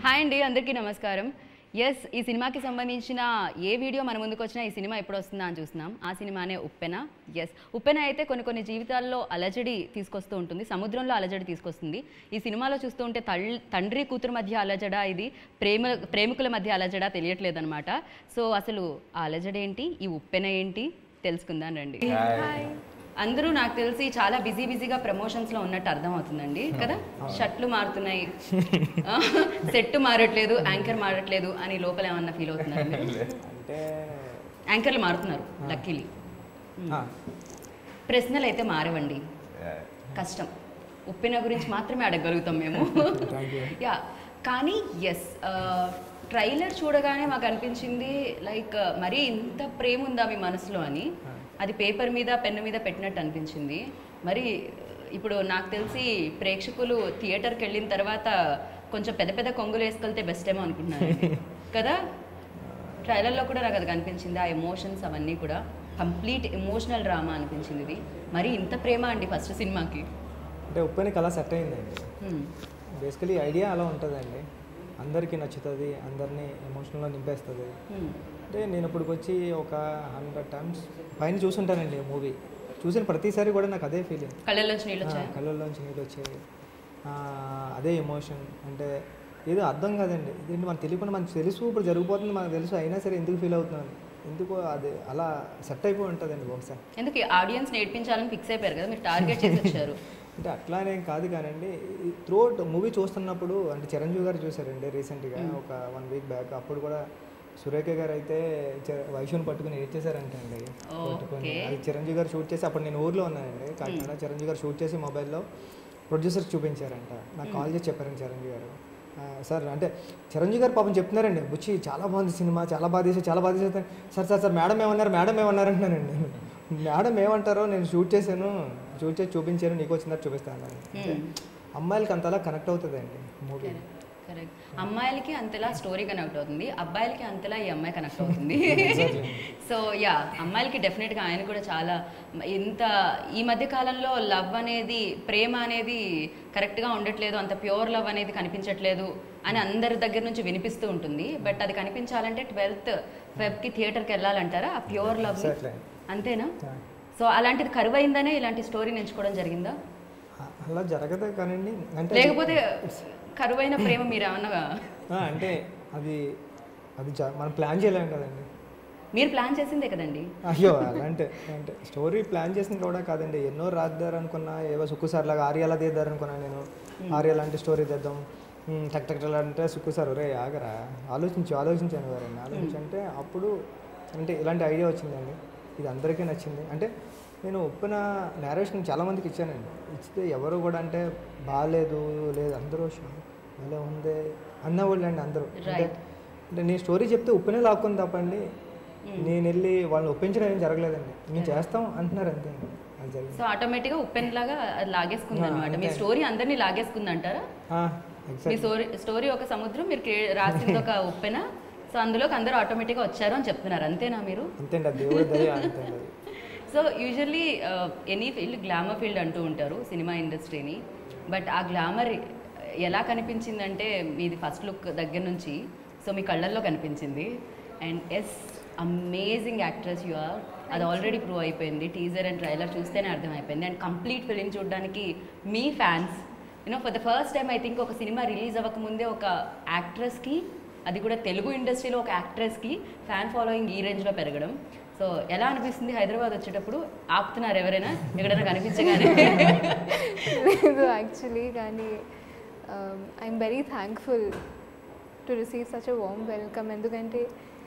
Hi అండి అందరికీ నమస్కారం ఎస్ ఈ సినిమాకి సంబంధించిన ఏ వీడియో మన ముందుకు వచ్చినా ఈ సినిమా ఎప్పుడు వస్తుందా అని చూస్తున్నాం ఆ సినిమానే ఉప్పెన ఎస్ ఉప్పెన అయితే కొన్ని కొన్ని జీవితాల్లో అలజడి తీసుకొస్తూ ఉంటుంది సముద్రంలో అలజడి తీసుకొస్తుంది ఈ సినిమాలో చూస్తూ ఉంటే తల్ తండ్రి కూతురు మధ్య అలజడా ఇది ప్రేమ ప్రేమికుల మధ్య అలజడా తెలియట్లేదు అనమాట సో అసలు ఆ అలజడి ఏంటి ఈ ఉప్పెన ఏంటి తెలుసుకుందాం రండి అందరూ నాకు తెలిసి చాలా బిజీ బిజీగా ప్రమోషన్స్ లో ఉన్నట్టు అర్థం అవుతుందండి కదా షర్ట్లు మారుతున్నాయి సెట్ మారట్లేదు యాంకర్ మారట్లేదు అని లోపల ఏమన్నా ఫీల్ అవుతున్నారు మీరు? అంటే యాంకర్లు మారుతున్నారు లక్కీలీ ఆ, ప్రశ్నలు అయితే మారవండి కష్టం ఉప్పిన గురించి మాత్రమే అడగగలుగుతాం మేము Thank you. యా కానీ ఎస్ ట్రైలర్ చూడగానే మాకు అనిపించింది లైక్ మరీ ఇంత ప్రేమ ఉందా మీ మనసులో అని అది పేపర్ మీద పెన్ను మీద పెట్టినట్టు అనిపించింది మరి ఇప్పుడు నాకు తెలిసి ప్రేక్షకులు థియేటర్కి వెళ్ళిన తర్వాత కొంచెం పెద్ద పెద్ద కొంగులు వేసుకెళ్తే బెస్ట్ ఏమో అనుకుంటున్నారు కదా ట్రైలర్లో కూడా నాకు అది కనిపించింది ఆ ఎమోషన్స్ అవన్నీ కూడా కంప్లీట్ ఎమోషనల్ డ్రామా అనిపించింది ఇది మరి ఇంత ప్రేమ అండి ఫస్ట్ సినిమాకి అంటే ఉప్పెనకి అలా సెట్ అయిందండి Hmm. బేసికలీ ఐడియా అలా ఉంటుందండి అందరికీ నచ్చుతుంది అందరినీ ఎమోషనల్గా నింపేస్తుంది Hmm. అంటే నేను ఇప్పటికి వచ్చి ఒక హండ్రెడ్ టైమ్స్ పైన చూసుంటానండి మూవీ చూసిన ప్రతిసారి కూడా నాకు అదే ఫీలింగ్ కళ్ళల్లోంచి నీళ్ళు వచ్చాయి కళ్ళల్లోంచి నీళ్ళు వచ్చాయి ఆ, అదే ఎమోషన్ అంటే ఏదో అర్థం కాదండి ఇదేంటి మనకు తెలియకుండా మనకు తెలుసు ఇప్పుడు జరిగిపోతుంది మనకు తెలుసు అయినా సరే ఎందుకు ఫీల్ అవుతున్నాను ఎందుకు అది అలా సెట్ అయిపోయి ఉంటుందండి బహుశా ఎందుకు ఆడియన్స్ నేర్పించాలని ఫిక్స్ అయిపోయారు కదా మీరు టార్గెట్ చేసి వచ్చారు అంటే అట్లానేం కాదు కానండి త్రూఅవుట్ మూవీ చూస్తున్నప్పుడు అంటే చిరంజీవి గారు చూసారండి రీసెంట్గా ఒక వన్ వీక్ బ్యాక్ అప్పుడు కూడా సురేఖ గారు అయితే చ- వైష్ణుని పట్టుకుని ఏడ్చేశారంట అండి పట్టుకొని Okay. అది చిరంజీవి గారు షూట్ చేసి అప్పుడు నేను ఊర్లో ఉన్నానండి కాకినాడ చిరంజీవి గారు షూట్ చేసి మొబైల్లో ప్రొడ్యూసర్ చూపించారంట నాకు కాల్ చేసి చెప్పారండి చిరంజీవి గారు ఆ, సార్ అంటే చిరంజీవి గారు పాపం చెప్తున్నారండి బుచ్చి చాలా బాగుంది సినిమా చాలా బాగా తీసి చాలా బాగా తీసేది సార్ సార్ సార్ మేడం ఏమన్నారు మేడం ఏమన్నారు అంటున్నానండి మేడం ఏమంటారో నేను షూట్ చేశాను షూట్ చేసి చూపించాను నీకు వచ్చిందా చూపిస్తాను అని అంటే అమ్మాయిలకి అంతలా కనెక్ట్ అవుతుందండి మూవీ కరెక్ట్ అమ్మాయిలకి అంతలా స్టోరీ కనెక్ట్ అవుతుంది అబ్బాయిలకి అంతలా ఈ అమ్మాయి కనెక్ట్ అవుతుంది సో యా అమ్మాయిలకి డెఫినెట్గా ఆయన కూడా చాలా ఇంత ఈ మధ్య కాలంలో లవ్ అనేది ప్రేమ అనేది కరెక్ట్గా ఉండట్లేదు అంత ప్యూర్ లవ్ అనేది కనిపించట్లేదు అని అందరి దగ్గర నుంచి వినిపిస్తూ ఉంటుంది బట్ అది కనిపించాలంటే ట్వెల్త్ ఫెబ్కి థియేటర్కి వెళ్ళాలంటారా ఆ ప్యూర్ లవ్ Exactly. అంతేనా సో అలాంటిది కరువైందనే ఇలాంటి స్టోరీని ఎంచుకోవడం జరిగిందా అ- అలా జరగదే కానండి అంటే లేకపోతే కరువైన ప్రేమ మీరు ఏమన్నా ఆ, అంటే అది అది జ- మనం ప్లాన్ చేయలేం కదండి మీరు ప్లాన్ చేసిందే కదండి అయ్యో అలాంటి అంటే స్టోరీ ప్లాన్ చేసింది కూడా కాదండి ఎన్నో రాద్దారు అనుకున్నా ఏవో సుక్కుసార్ లాగా ఆర్యాలా తీద్దారు అనుకున్నా నేను ఆర్య లాంటి స్టోరీ తెద్దాం ఉమ్, టక్ టక్ టక్ అంటే సుక్కుసార్ రే ఆగరా ఆలోచించు ఆలోచించాను గారండి ఆలోచించంటే అప్పుడు అంటే ఇలాంటి ఐడియా వచ్చిందండి ఇది అందరికీ నచ్చింది అంటే నేను ఉప్పిన నేరేషన్ చాలామందికి ఇచ్చానండి ఇచ్చితే ఎవరు కూడా అంటే బాగాలేదు లేదు అందరూ "షా, భలే ఉంది అన్నవాళ్ళు అండి అందరూ అంటే Right. అంటే నేను స్టోరీ చెప్తే ఉప్పినే లాక్కుంది తప్పండి నేను వెళ్ళి వాళ్ళని ఒప్పించడం ఏం జరగలేదండి మేము చేస్తాం అంటున్నారు అంతే అది జరిగింది సో ఆటోమేటిక్గా ఉప్పెన్ లాగా అది లాగేసుకుంది అనమాట మీ స్టోరీ అందరినీ లాగేసుకుంది అంటారా ఆ, మీ exact. స్టోరీ స్టోరీ ఒక సముద్రం మీరు క్రియ- రాసింది ఒక ఉప్పెన సో అందులోకి అందరూ ఆటోమేటిక్గా వచ్చారు అని చెప్తున్నారు అంతేనా మీరు అంతే అండి అది దేవుడి దయ అంతే అండి అది. So usually any field glamour field అంటూ ఉంటారు సినిమా ఇండస్ట్రీని బట్ ఆ గ్లామర్ ఎలా కనిపించిందంటే మీది ఫస్ట్ లుక్ దగ్గర నుంచి సో మీ కళ్ళల్లో కనిపించింది and as amazing actress you are అది ఆల్రెడీ ప్రూవ్ అయిపోయింది టీజర్ అండ్ ట్రైలర్ చూస్తేనే అర్థమైపోయింది అండ్ కంప్లీట్ ఫిలిం చూడడానికి మీ fans you know for the first time I think ఒక సినిమా రిలీజ్ అవ్వకముందే ఒక యాక్ట్రెస్కి అది కూడా తెలుగు ఇండస్ట్రీలో ఒక యాక్ట్రెస్కి ఫ్యాన్ ఫాలోయింగ్ ఈ రేంజ్లో పెరగడం సో ఎలా అనిపిస్తుంది హైదరాబాద్ వచ్చేటప్పుడు ఆపుతున్నారు ఎవరైనా ఎక్కడైనా కనిపించగానే లేదు యాక్చువల్లీ కానీ I'm very thankful to receive such a warm welcome ఎందుకంటే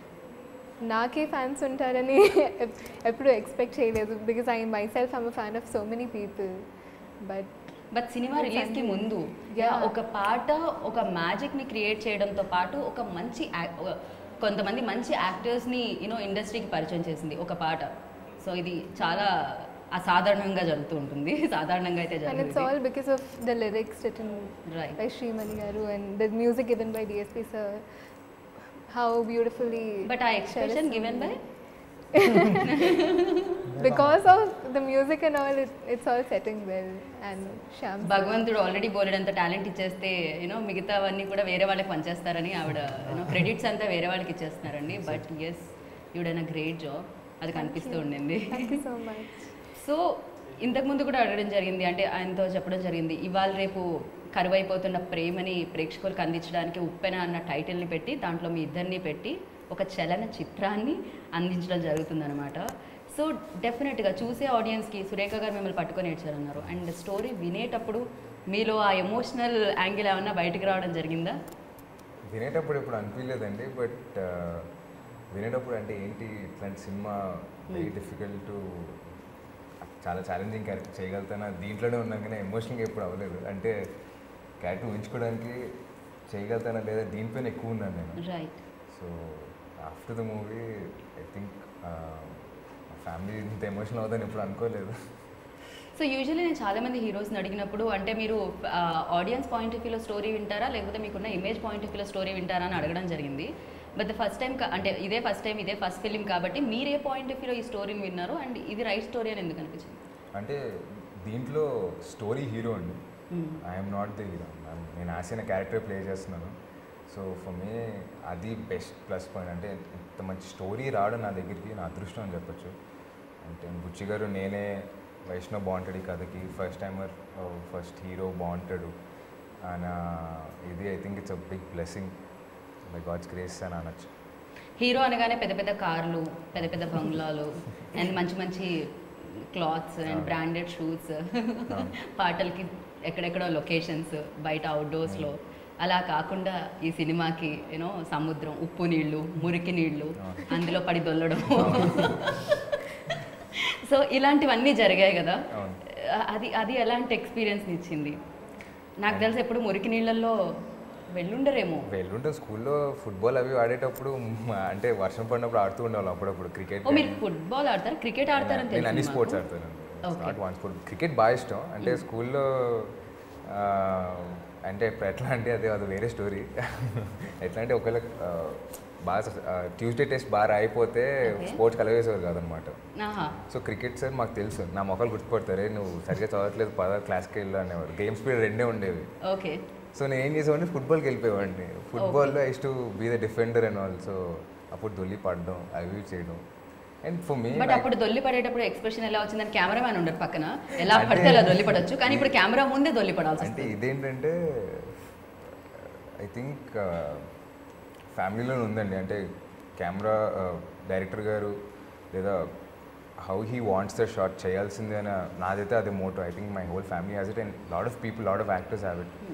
నాకే ఫ్యాన్స్ ఉంటారని ఎప్- ఎప్పుడు ఎక్స్పెక్ట్ చేయలేదు because I myself I'm a fan of so many people but but cinema రిలీజ్కి ముందు Yeah. ఒక పాట ఒక మ్యాజిక్ని క్రియేట్ చేయడంతో పాటు ఒక మంచి యాక్- ఒక- కొంతమంది మంచి యాక్టర్స్ని యూనో ఇండస్ట్రీకి పరిచయం చేసింది ఒక పాట సో ఇది చాలా అసాధారణంగా జరుగుతూ ఉంటుంది సాధారణంగా అయితే అండ్ ఇట్స్ జరుగుతుంది all because of the lyrics written right by Shrimani garu and the music given by DSP sir how beautifully but uh expression given by because of the music and all it's all setting well and Shyam భగవంతుడు already బోలెడంత talent ఇచ్చేస్తే you know మిగతావన్నీ కూడా వేరే వాళ్ళకి పనిచేస్తారని ఆవిడ you know credits అంతా వేరే వాళ్ళకి ఇచ్చేస్తున్నారండి but as you done a great job అది కనిపిస్తూ ఉండింది thank you so much so ఇంతకుముందు కూడా అడగడం జరిగింది అంటే ఆయనతో చెప్పడం జరిగింది ఇవాళ రేపు కరువైపోతున్న ప్రేమని ప్రేక్షకులకు అందించడానికి ఉప్పెన అన్న టైటిల్ని పెట్టి దాంట్లో మీ ఇద్దరిని పెట్టి ఒక చలన చిత్రాన్ని అందించడం జరుగుతుందన్నమాట సో డెఫినెట్గా చూసే ఆడియన్స్కి సురేఖ గారు మిమ్మల్ని పట్టుకొని ఏడ్చారన్నారు అండ్ స్టోరీ వినేటప్పుడు మీలో ఆ ఎమోషనల్ యాంగిల్ ఏమన్నా బయటికి రావడం జరిగిందా వినేటప్పుడు ఇప్పుడు అనిపించలేదండి బట్ వినేటప్పుడు అంటే ఏంటి ఇట్లాంటి సినిమా వెరీ డిఫికల్ట్ టు చాలా ఛాలెంజింగ్ క్యారెక్టర్ చేయగలుగుతానా దీంట్లోనే ఉన్నాం కానీ ఎమోషనల్గా ఎప్పుడు అవ్వలేదు అంటే క్యారెక్టర్ ఊహించుకోవడానికి చేయగలుగుతానా లేదా దీనిపైన ఎక్కువ ఉన్నాను నేను right so after the movie I think family ఇంత ఎమోషనల్ అవుతుందని ఎప్పుడు అనుకోలేదు సో యూజువల్లీ నేను చాలా మంది హీరోస్ని అడిగినప్పుడు అంటే మీరు ఆడియన్స్ పాయింట్ ఆఫ్ వ్యూలో స్టోరీ వింటారా లేకపోతే మీకున్న ఇమేజ్ పాయింట్ ఆఫ్ వ్యూలో స్టోరీ వింటారా అని అడగడం జరిగింది బట్ ద ఫస్ట్ టైం అంటే ఇదే ఫస్ట్ టైం ఇదే ఫస్ట్ ఫిలిం కాబట్టి మీరే పాయింట్ ఆఫ్ వ్యూలో ఈ స్టోరీని విన్నారు అండ్ ఇది రైట్ స్టోరీ అని ఎందుకు అనిపించింది అంటే దీంట్లో స్టోరీ హీరో అండి ఐఎమ్ నాట్ ద హీరో నేను ఆసిన క్యారెక్టర్ ప్లే చేస్తున్నాను సో ఫర్ మీ అది బెస్ట్ ప్లస్ పాయింట్ అంటే ఇంత మంచి స్టోరీ రావడం నా దగ్గరికి నా అదృష్టం అని చెప్పొచ్చు అంటే బుచ్చి గారు నేనే వైష్ణవ్ బాగుంటాడు ఈ కథకి ఫస్ట్ టైమర్ ఫస్ట్ హీరో బాగుంటాడు ఆయన ఇది I think it's a big blessing by God's grace అని అనొచ్చు హీరో అనగానే పెద్ద పెద్ద కార్లు పెద్ద పెద్ద బంగ్లాలు అండ్ మంచి మంచి క్లాత్స్ అండ్ అవును. బ్రాండెడ్ షూస్ పాటలకి ఎక్కడెక్కడో లొకేషన్స్ బయట అవుట్డోర్స్లో అలా కాకుండా ఈ సినిమాకి యూనో సముద్రం ఉప్పు నీళ్లు మురికి నీళ్లు అవును. అందులో పడి దొల్లడం సో ఇలాంటివన్నీ జరిగాయి కదా అవును. అది అది ఎలాంటి ఎక్స్పీరియన్స్ ఇచ్చింది నాకు తెలిసి ఎప్పుడు మురికి నీళ్ళల్లో వెళ్ళుండరేమో వెళ్ళుంటే స్కూల్లో ఫుట్బాల్ అవి ఆడేటప్పుడు మ- అంటే వర్షం పడినప్పుడు ఆడుతూ ఉండేవాళ్ళం అప్పుడప్పుడు క్రికెట్ ఓ మీరు ఫుట్బాల్ ఆడతారు క్రికెట్ ఆడతారని నేను అన్ని తెలుసు స్పోర్ట్స్ నాకు. ఆడతాను Okay. Not one sport cricket బాగా ఇష్టం అంటే స్కూల్లో ఆ, అంటే ఇప్పుడు ఎట్లా అంటే అది అది వేరే స్టోరీ ఎట్లా అంటే ఒకవేళ ఆ, బాగా ట్యూస్డే టెస్ట్ బాగా రాయిపోతే Okay. స్పోర్ట్స్ కలవేసేవారు కాదనమాట ఆహా సో క్రికెట్ సార్ మాకు తెలుసు నా మొక్కలు గుర్తుపడతారే నువ్వు సరిగ్గా చదవట్లేదు పద క్లాస్కి వెళ్ళు అనేవారు గేమ్స్ పీరియడ్ రెండే ఉండేవి ఓకే సో నేను ఏం చేసేవాడిని ఫుట్బాల్కి వెళ్ళిపోయేవాడిని ఫుట్బాల్లో I used to be the defender and also అప్పుడు దొల్లి పడడం అవి ఇవి చేయడం అండ్ ఫర్ మీ బట్ అప్పుడు దొల్లి పడేటప్పుడు ఎక్స్ప్రెషన్ ఎలా వచ్చిందని కెమెరామ్యాన్ ఉండరు పక్కన ఎలా అంటే- పడితే అలా దొల్లి పడొచ్చు కానీ ఇప్పుడు కెమెరా ముందే దొల్లి పడాల్సి అంటే వస్తుంది ఇదేంటంటే ఐ థింక్ ఫ్యామిలీలో ఉందండి అంటే కెమెరా డైరెక్టర్ గారు లేదా how he wants the shot చేయాల్సిందే అని నాదైతే అది motto I think my whole family has it and lot of people lot of actors have it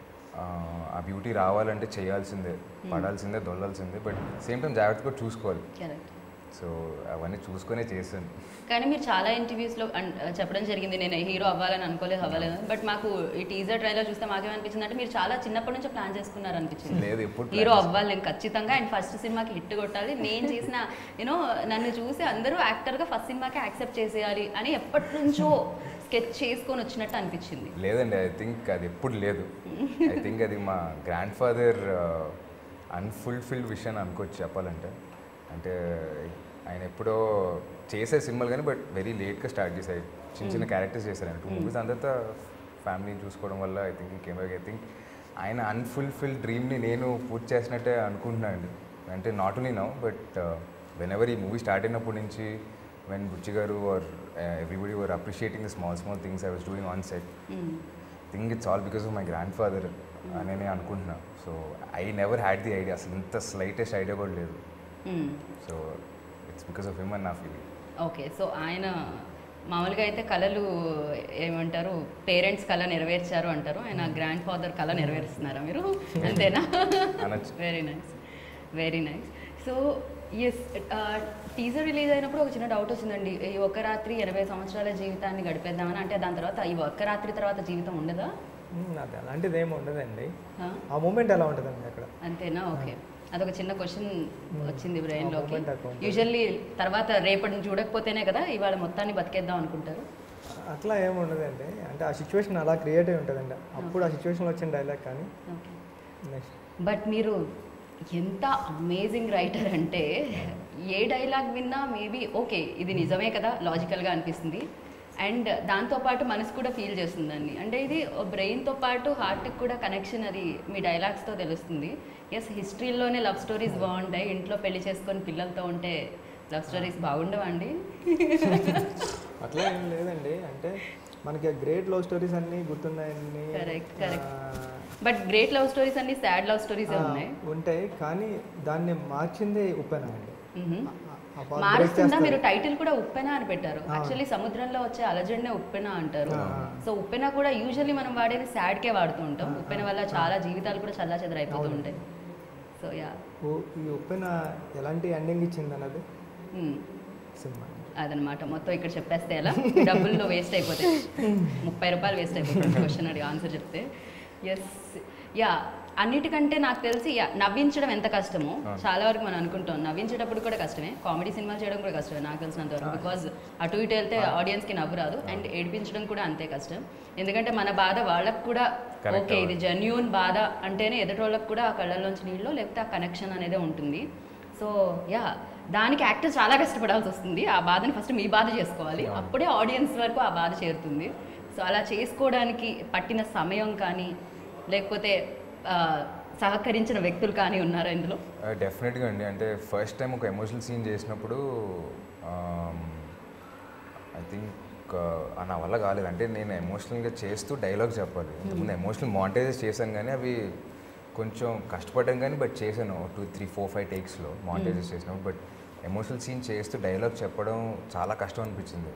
ఆ బ్యూటీ రావాలంటే చేయాల్సిందే పడాల్సిందే దొల్లాల్సిందే బట్ సేమ్ టైం జాగ్రత్తగా చూసుకోవాలి కరెక్ట్ సో అవన్నీ చూసుకొనే చేశాను కానీ మీరు చాలా ఇంటర్వ్యూస్లో చెప్పడం జరిగింది నేను హీరో అవ్వాలని అనుకోలేదు అవ్వలేదు but మాకు ఈ టీజర్ ట్రైలర్ చూస్తే మాకేమనిపించింది అంటే మీరు చాలా చిన్నప్పటి నుంచి ప్లాన్ చేసుకున్నారు అనిపించింది లేదు ఎప్పుడు plan హీరో చేసుకో- అవ్వాలి నేను ఖచ్చితంగా అండ్ ఫస్ట్ సినిమాకి హిట్ కొట్టాలి నేను చేసిన యూనో నన్ను చూసి అందరూ యాక్టర్గా ఫస్ట్ సినిమాకి యాక్సెప్ట్ చేసేయాలి అని ఎప్పటి నుంచో స్కెచ్ చేసుకొని వచ్చినట్టు అనిపించింది లేదండి ఐ థింక్ అది ఎప్పుడు లేదు ఐ థింక్ అది మా గ్రాండ్ ఫాదర్ అన్ఫుల్ఫిల్డ్ విషయం అని అనుకోవచ్చు చెప్పాలంటే అంటే ఆయన ఎప్పుడో చేసే సినిమాలు కానీ బట్ వెరీ లేట్గా స్టార్ట్ చేశాయి చిన్న చిన్న క్యారెక్టర్స్ చేశారు ఆయన టూ మూవీస్ అంతా ఫ్యామిలీని చూసుకోవడం వల్ల I think came I think ఆయన అన్ఫుల్ఫిల్డ్ డ్రీమ్ని నేను పూర్తి చేసినట్టే అనుకుంటున్నాను అండి అంటే not only now but whenever ఈ మూవీ స్టార్ట్ అయినప్పటి నుంచి when Buchi garu are everybody were appreciating the small small things I was doing on set think it's all because of my grandfather అని నేను అనుకుంటున్నా so I never had the idea అసలు ఇంత slightest idea కూడా లేదు so it's because of him and నా feeling okay so ఆయన మామూలుగా అయితే కళలు ఏమంటారు పేరెంట్స్ కళ నెరవేర్చారు అంటారు ఆయన గ్రాండ్ ఫాదర్ కళ నెరవేరుస్తున్నారా మీరు అంతేనా అనొచ్చు. Very nice very nice so as teaser release అయినప్పుడు ఒక చిన్న డౌట్ వచ్చిందండి ఈ ఒక్క రాత్రి ఎనభై సంవత్సరాల జీవితాన్ని గడిపేద్దామని అంటే దాని తర్వాత ఈ ఒక్క రాత్రి తర్వాత జీవితం ఉండదా మ్మ్, అది అలాంటిది ఏమి ఉండదండి ఆ? ఆ మూమెంట్ ఎలా ఉంటుందండి అక్కడ అంతేనా ఓకే అదొక చిన్న క్వశ్చన్ వచ్చింది బ్రెయిన్లోకి moment అట్లా ఉంటుంది. యూజువల్లీ తర్వాత రేపటిని చూడకపోతేనే కదా ఇవాళ మొత్తాన్ని బతికేద్దాం అనుకుంటారు అట్లా ఏమి ఉండదండి అంటే ఆ సిచ్యువేషన్ అలా క్రియేట్ అయి ఉంటుందండి అప్పుడు ఆ సిచ్యువేషన్లో వచ్చిన డైలాగ్ కానీ ఓకే నెక్స్ట్ బట్ మీరు ఎంత అమేజింగ్ రైటర్ అంటే ఏ డైలాగ్ విన్నా మేబీ ఓకే ఇది నిజమే కదా లాజికల్గా అనిపిస్తుంది అండ్ దాంతోపాటు మనసు కూడా ఫీల్ చేస్తుందండి అంటే ఇది బ్రెయిన్తో పాటు హార్ట్కి కూడా కనెక్షన్ అది మీ డైలాగ్స్తో తెలుస్తుంది ఎస్ హిస్టరీలోనే లవ్ స్టోరీస్ బాగుంటాయి ఇంట్లో పెళ్లి చేసుకొని పిల్లలతో ఉంటే లవ్ స్టోరీస్ బాగుండవండి అట్లా ఏం లేదండి అంటే మనకి గ్రేట్ లవ్ స్టోరీస్ అన్నీ గుర్తున్నాయన్ని Correct, correct. ఆ, బట్ గ్రేట్ లవ్ స్టోరీస్ అన్ని సాడ్ లవ్ స్టోరీసే ఆ, ఉన్నాయి ఉంటాయి కానీ దాన్ని మార్చిందే ఉప్పెన అండి మ్హూ. ఆ- ఆ part break మారుస్తుందా చేస్తారు. మీరు టైటిల్ కూడా ఉప్పెన అని పెట్టారు ఆ. యాక్చువల్లీ సముద్రంలో వచ్చే అలజడినే ఉప్పెన అంటారు ఆ. సో ఉప్పెన కూడా యూజువల్లీ మనం వాడేది sad కే వాడుతూ ఉంటాం ఆ. ఉప్పెన వల్ల చాలా జీవితాలు కూడా చల్లా అయిపోతూ అవును. ఉంటాయి సో యా ఓ- ఈ ఉప్పెన ఎలాంటి ఎండింగ్ ఇచ్చింది అన్నది సినిమా అదనమాట మొత్తం ఇక్కడ చెప్పేస్తే ఎలా డబ్బుల్లో వేస్ట్ అయిపోతాయి ముప్పై రూపాయలు వేస్ట్ అయిపోతుంది క్వశ్చన్ అడిగి ఆన్సర్ చెప్తే ఎస్ యా అన్నిటికంటే నాకు తెలిసి యా నవ్వించడం ఎంత కష్టమో ఆ. చాలా వరకు మనం అనుకుంటాం నవ్వించేటప్పుడు కూడా కష్టమే కామెడీ సినిమాలు చేయడం కూడా కష్టమే నాకు తెలిసినంత వరకు బికాజ్ అటు ఇటు వెళ్తే ఆడియన్స్కి నవ్వు రాదు అండ్ ఏడిపించడం కూడా అంతే కష్టం ఎందుకంటే మన బాధ వాళ్ళకు కూడా Correct ఓకే ఇది అవ్వాలి. జెన్యున్ బాధ అంటేనే ఎదుటి వాళ్ళకి కూడా ఆ కళ్ళల్లోంచి నీళ్ళు లేకపోతే ఆ కనెక్షన్ అనేది ఉంటుంది సో యా దానికి యాక్టర్ చాలా కష్టపడాల్సి వస్తుంది ఆ బాధని ఫస్ట్ మీ బాధ చేసుకోవాలి అవును. అప్పుడే ఆడియన్స్ వరకు ఆ బాధ చేరుతుంది సో అలా చేసుకోవడానికి పట్టిన సమయం కానీ లేకపోతే ఆ, సహకరించిన వ్యక్తులు కానీ ఉన్నారా ఇందులో డెఫినెట్గా అండి అంటే ఫస్ట్ టైం ఒక ఎమోషనల్ సీన్ చేసినప్పుడు ఐ థింక్ నా వల్ల కాలేదు అంటే నేను ఎమోషనల్గా చేస్తూ డైలాగ్ చెప్పాలి ఇంతకుముందు ఎమోషనల్ మాంటేజెస్ చేశాను కానీ అవి కొంచెం కష్టపడ్డాను కానీ బట్ చేశాను టూ త్రీ ఫోర్ ఫైవ్ టేక్స్లో మాంటేజెస్ చేసినప్పుడు బట్ ఎమోషనల్ సీన్ చేస్తూ డైలాగ్ చెప్పడం చాలా కష్టం అనిపించింది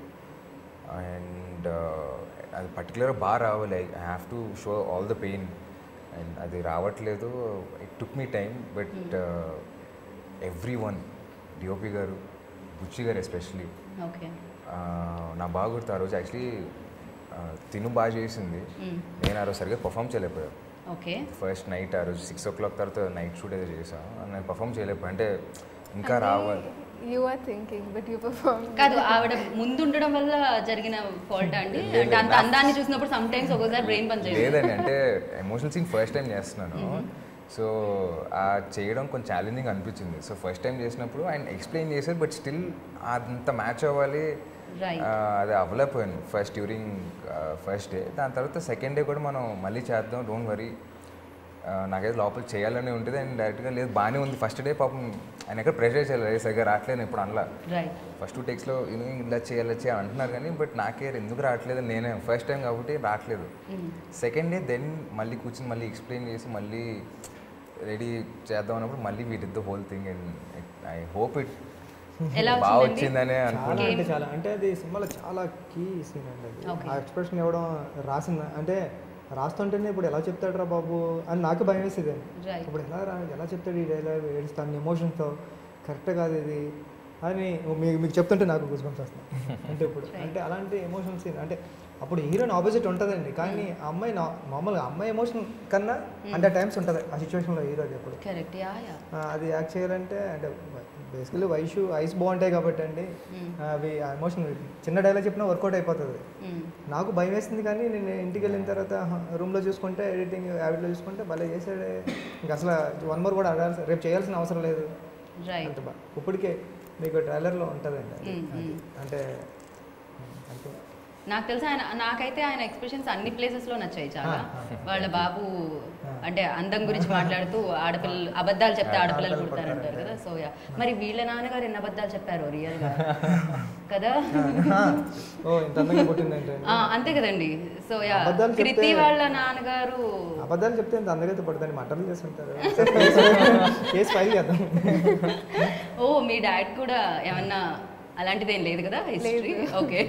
అండ్ అది పర్టికులర్ బాగా రావాలి I have to show all the pain and అది రావట్లేదు it took me time but everyone DOP garu Buchi గారు ఎస్పెషలీ ఓకే నా బాగా గుర్తు ఆ రోజు యాక్చువల్లీ తిను బాగా చేసింది నేను ఆ రోజు సరిగ్గా పర్ఫామ్ చేయలేకపోయాను ఓకే ఫస్ట్ నైట్ ఆ రోజు సిక్స్ ఓ క్లాక్ తర్వాత నైట్ షూట్ ఏదో చేసాను నేను పర్ఫామ్ చేయలేకపోయాను అంటే ఇంకా రావాలి you are thinking but you perform కాదు ఆవిడ ముందు ఉండడం వల్ల జరిగిన ఫాల్ట్ అండి లేదు, అంటే అంత నా- అందాన్ని చూసినప్పుడు సమ్ టైమ్స్ ఒక్కోసారి బ్రెయిన్ పని చేయదు లేదండి అంటే ఎమోషనల్ సీన్ ఫస్ట్ టైం చేస్తున్నాను సో ఆ చేయడం కొంచెం ఛాలెంజింగ్ అనిపించింది సో ఫస్ట్ టైం చేసినప్పుడు ఆయన ఎక్స్ప్లెయిన్ చేశారు బట్ స్టిల్ అంత మ్యాచ్ అవ్వాలి Right. ఆ, అది అవ్వలేకపోయాను ఫస్ట్ డ్యూరింగ్ ఫస్ట్ డే దాని తర్వాత సెకండ్ డే కూడా మనం మళ్ళీ చేద్దాం డోంట్ వరీ నాకైతే లోపల చేయాలని ఉంటుంది అండ్ డైరెక్ట్గా లేదు బాగానే ఉంది ఫస్ట్ డే పాపం ఆయన ఎక్కడ ప్రెషర్ చేయాలి "రే, సరిగ్గా రావట్లేదు ఇప్పుడు అనలా రైట్ ఫస్ట్ టూ టెక్స్లో ఇలా చేయాలి చేయాలి అంటున్నారు కానీ బట్ నాకే ఎందుకు రావట్లేదు నేనే ఫస్ట్ టైం కాబట్టి రావట్లేదు సెకండ్ డే దెన్ మళ్ళీ కూర్చొని మళ్ళీ ఎక్స్ప్లెయిన్ చేసి మళ్ళీ రెడీ చేద్దాం అన్నప్పుడు మళ్ళీ we did the whole thing and I hope it ఎలా బాగా వచ్చిందండి? వచ్చిందనే చాలా అనుకున్నాను అంటే చాలా అంటే అది సినిమాలో చాలా కీ సీన్ అండి అది Okay. ఆ ఎక్స్ప్రెషన్ ఇవ్వడం రాసిన అంటే రాస్తుంటేనే ఇప్పుడు ఎలా చెప్తాడురా బాబు అని నాకు భయం వేసేది Right. ఇప్పుడు ఎలా రా ఎలా చెప్తాడు ఈ డైలాగ్ ఏడుస్తాను ఎమోషన్తో కరెక్ట్ కాదు ఇది అని మీకు మీకు చెప్తుంటే నాకు గుర్తుకొని వస్తాను అంటే ఇప్పుడు Right. అంటే అలాంటి ఎమోషన్ సీన్ అంటే అప్పుడు హీరోయిన్ ఆపోజిట్ ఉంటుందండి కానీ ఆ అమ్మాయి నా- మామూలుగా అమ్మాయి ఎమోషన్ కన్నా అంటే టైమ్స్ ఉంటుంది ఆ సిచ్యువేషన్లో హీరోకి ఎప్పుడు కరెక్ట్ యా యా ఆ, అది యాక్ట్ చేయాలంటే అంటే బేసికలీ వైషు ఐస్ బాగుంటాయి కాబట్టి అండి Mm. అవి ఆ ఎమోషన్ చిన్న డైలాగ్ చెప్పినా వర్కౌట్ అయిపోతుంది Mm. నాకు భయం వేసింది కానీ నేను ఇంటికి వెళ్ళిన తర్వాత రూమ్లో చూసుకుంటే ఎడిటింగ్ యావిడ్లో చూసుకుంటే భలే చేసాడే ఇంకా అసలు వన్ మోర్ కూడా అడగాల్సి రేపు చేయాల్సిన అవసరం లేదు రైట్ అంటే బా ఇప్పటికే మీకు ట్రైలర్లో ఉంటుందండి అది. Mm, అది. mm. అంటే అంటే నాకు తెలిసి ఆయన నాకైతే ఆయన ఎక్స్ప్రెషన్స్ అన్ని ప్లేసెస్ లో నచ్చాయి చాలా ఆ, ఆ. వాళ్ళ బాబు ఆ. అంటే అందం గురించి మాట్లాడుతూ ఆడపిల్లలు అబద్ధాలు చెప్తే ఆ, ఆడపిల్లలు ఆడపిల్లలు పుడతారంటారు పుడతారు. కదా సో యా మరి వీళ్ళ నాన్నగారు ఎన్ని అబద్ధాలు చెప్పారు రియల్ గా కదా ఆ, ఓ ఇంత అందంగా పుట్టిందంటే ఆ, అంతే కదండి సో యా అబద్ధాలు చెప్తే- కృతి వాళ్ళ నాన్నగారు అబద్ధాలు చెప్తే ఇంత అందగైతే పడుతుంది మటర్లు చేస్తుంటారు కేసు ఫైల్ చేద్దాం ఓ మీ డాడ్ కూడా ఏమన్నా అలాంటిదేం లేదు కదా హిస్టరీ లేదు. ఓకే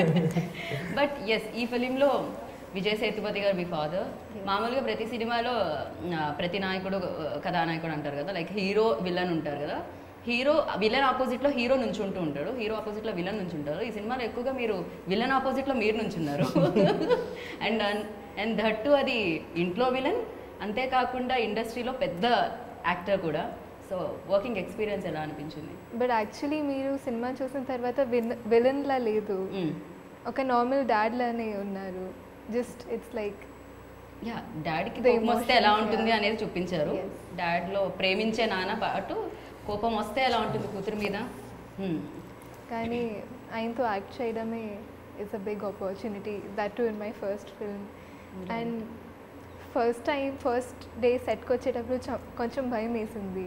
బట్ ఎస్ ఈ ఫిలింలో విజయ్ సేతుపతి గారు మీ ఫాదర్ మామూలుగా ప్రతి సినిమాలో ఆ, ప్రతి నాయకుడు ఆ, కథానాయకుడు అంటారు కదా లైక్ హీరో విలన్ ఉంటారు కదా హీరో విలన్ ఆపోజిట్లో హీరో నుంచుంటూ ఉంటాడు హీరో ఆపోజిట్లో విలన్ నుంచి ఉంటారు ఈ సినిమాలో ఎక్కువగా మీరు విలన్ ఆపోజిట్లో మీరు నుంచున్నారు అండ్ అండ్ దట్టు అది ఇంట్లో విలన్ అంతేకాకుండా ఇండస్ట్రీలో పెద్ద యాక్టర్ కూడా సో వర్కింగ్ ఎక్స్పీరియన్స్ ఎలా అనిపించింది బట్ యాక్చువల్లీ మీరు సినిమా చూసిన తర్వాత విన్ విలన్లా లేదు మ్మ్. ఒక నార్మల్ డాడ్ లానే ఉన్నారు జస్ట్ ఇట్స్ లైక్ యా డాడీకి The కోపం వస్తే ఎలా emotions, ఉంటుంది yeah. అనేది చూపించారు Yes. డాడ్లో ప్రేమించే నాన్న పాటు కోపం వస్తే ఎలా ఉంటుంది కూతురు మీద Hmm. కానీ ఆయనతో యాక్ట్ చేయడమే is a big opportunity that to in my first film and first time first day సెట్కి వచ్చేటప్పుడు చ- కొంచెం భయం వేసింది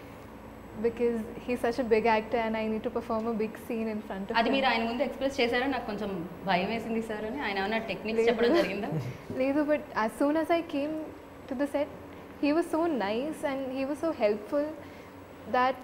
because he such a big actor and I need to perform a big scene in front అది మీరు ఆయన ముందు ఎక్స్ప్రెస్ చేశారా నాకు కొంచెం భయం వేసింది సార్ అని ఆయన ఏమైనా టెక్నిక్స్ లేదు. చెప్పడం జరిగిందా లేదు but as soon as I came to the set he was so nice and he was so helpful that